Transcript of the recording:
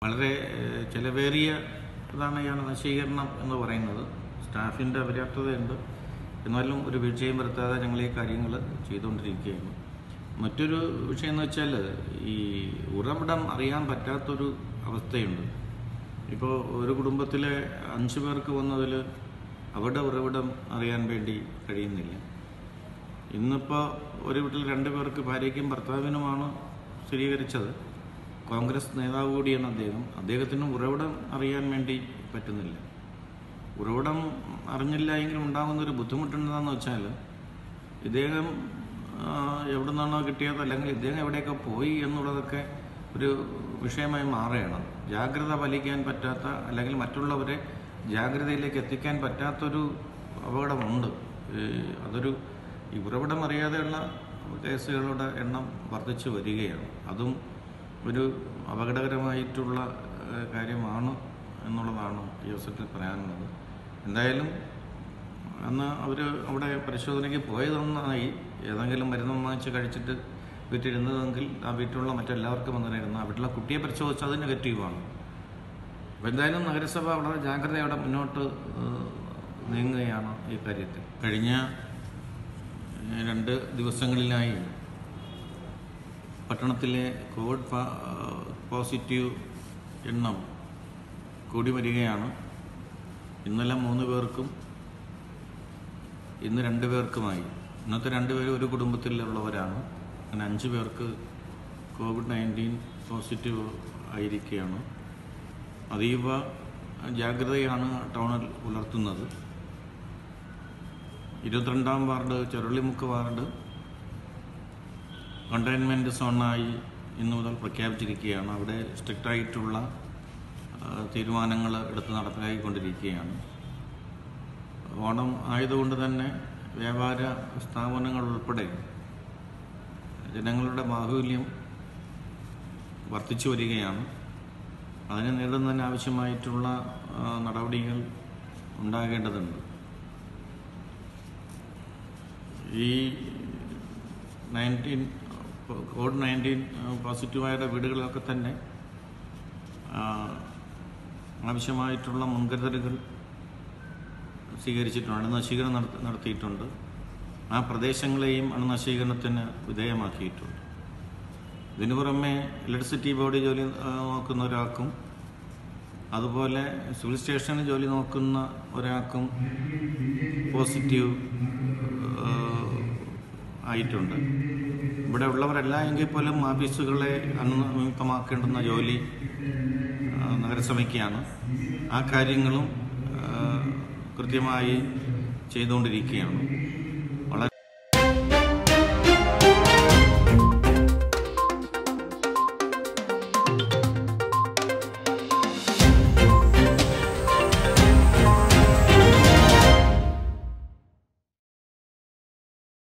വളരെ ഏഹ്, ചെലവേറിയ ഇതാണ് ഈ നശീകരണം എന്ന് പറയുന്നത് സ്റ്റാഫിൻ്റെ അപര്യാപ്തതയുണ്ട് എന്നാലും ഒരു വീഴ്ചയും വരുത്താതെ ഞങ്ങൾ ഈ കാര്യങ്ങൾ ചെയ്തുകൊണ്ടിരിക്കുകയാണ് മറ്റൊരു വിഷയം എന്ന് വെച്ചാൽ ഈ ഉറവിടം അറിയാൻ പറ്റാത്തൊരു അവസ്ഥയുണ്ട് ഇപ്പോൾ ഒരു കുടുംബത്തിലെ അഞ്ച് പേർക്ക് വന്നതിൽ അവരുടെ ഉറവിടം അറിയാൻ വേണ്ടി കഴിയുന്നില്ല ഇന്നിപ്പോൾ ഒരു വീട്ടിൽ രണ്ട് പേർക്ക് ഭാര്യയ്ക്കും ഭർത്താവിനുമാണ് സ്ഥിരീകരിച്ചത് കോൺഗ്രസ് നേതാവ് കൂടിയാണ് അദ്ദേഹം അദ്ദേഹത്തിന് ഉറവിടം അറിയാൻ വേണ്ടി പറ്റുന്നില്ല ഉറവിടം അറിഞ്ഞില്ല എങ്കിലും ഉണ്ടാകുന്ന ഒരു ബുദ്ധിമുട്ടുണ്ടെന്ന് വെച്ചാൽ ഇദ്ദേഹം ആ, എവിടെ നിന്നാണോ കിട്ടിയത് അല്ലെങ്കിൽ ഇദ്ദേഹം എവിടെയൊക്കെ പോയി എന്നുള്ളതൊക്കെ ഒരു വിഷയമായി മാറുകയാണ് ജാഗ്രത പാലിക്കാൻ പറ്റാത്ത അല്ലെങ്കിൽ മറ്റുള്ളവരെ ജാഗ്രതയിലേക്ക് എത്തിക്കാൻ പറ്റാത്തൊരു അപകടമുണ്ട് ഈ അതൊരു ഈ ഉറവിടം അറിയാതെയുള്ള കേസുകളുടെ എണ്ണം വർദ്ധിച്ചു വരികയാണ് അതും ഒരു അപകടകരമായിട്ടുള്ള ഏഹ്, കാര്യമാണ് എന്നുള്ളതാണ് ഈ അവസരത്തിൽ പറയാനുള്ളത് എന്തായാലും അന്ന് അവർ അവിടെ പരിശോധനയ്ക്ക് പോയതൊന്നായി ഏതെങ്കിലും മരുന്ന് വാങ്ങിച്ച് കഴിച്ചിട്ട് വീട്ടിലിരുന്നതെങ്കിൽ ആ വീട്ടിലുള്ള മറ്റെല്ലാവർക്കും വന്നിരുന്നു ആ വീട്ടിലെ കുട്ടിയെ പരിശോധിച്ചാൽ അത് നെഗറ്റീവാണ് അപ്പോൾ എന്തായാലും നഗരസഭ വളരെ ജാഗ്രതയോടെ മുന്നോട്ട് ഏഹ്, നീങ്ങുകയാണ് ഈ കാര്യത്തിൽ കഴിഞ്ഞ ഏഹ്, രണ്ട് ദിവസങ്ങളിലായി പട്ടണത്തിലെ കോവിഡ് പാ- പോസിറ്റീവ് എണ്ണം കൂടി വരികയാണ് ഇന്നലെ മൂന്ന് പേർക്കും ഇന്ന് രണ്ട് പേർക്കുമായി ഇന്നത്തെ രണ്ട് പേരും ഒരു കുടുംബത്തിലുള്ളവരാണ് അങ്ങനെ അഞ്ച് പേർക്ക് കോവിഡ് നയൻറ്റീൻ പോസിറ്റീവ് ആയിരിക്കുകയാണ് അതീവ ജാഗ്രതയാണ് ടൗണിൽ പുലർത്തുന്നത് ഇരുപത്തിരണ്ടാം വാർഡ് ചെറുള്ളിമുക്ക് വാർഡ് കണ്ടെയ്ൻമെൻറ്റ് സോണായി ഇന്നു മുതൽ പ്രഖ്യാപിച്ചിരിക്കുകയാണ് അവിടെ സ്ട്രിക്റ്റായിട്ടുള്ള തീരുമാനങ്ങൾ എടുത്ത് നടപ്പിലാക്കിക്കൊണ്ടിരിക്കുകയാണ് ഓണം ആയതുകൊണ്ട് തന്നെ വ്യാപാര സ്ഥാപനങ്ങൾ ഉൾപ്പെടെ ജനങ്ങളുടെ ബാഹുല്യം വർദ്ധിച്ചു വരികയാണ് അതിനെ നേടുന്നതിന് ആവശ്യമായിട്ടുള്ള ആ, നടപടികൾ ഉണ്ടാകേണ്ടതുണ്ട് ഈ നയൻറ്റീൻ കോവിഡ് നയൻറ്റീൻ പോസിറ്റീവായ വീടുകളിലൊക്കെ തന്നെ ആ, ആവശ്യമായിട്ടുള്ള മുൻകരുതലുകൾ സ്വീകരിച്ചിട്ടുണ്ട് അണുനശീകരണം നടത്തി നടത്തിയിട്ടുണ്ട് ആ പ്രദേശങ്ങളെയും അണുനശീകരണത്തിന് വിധേയമാക്കിയിട്ടുണ്ട് ഇതിനു പുറമെ ഇലക്ട്രിസിറ്റി ബോർഡ് ജോലി ആ, നോക്കുന്ന ഒരാൾക്കും അതുപോലെ സിവിൽ സ്റ്റേഷനിൽ ജോലി നോക്കുന്ന ഒരാൾക്കും പോസിറ്റീവ് ആ, ആയിട്ടുണ്ട് ഇവിടെ ഉള്ളവരല്ല എങ്കിൽ പോലും ഓഫീസുകളെ അണുമുക്തമാക്കേണ്ടുന്ന ജോലി ആ, നഗരസഭയ്ക്കാണ് ആ കാര്യങ്ങളും ആ, കൃത്യമായി ചെയ്തുകൊണ്ടിരിക്കുകയാണ്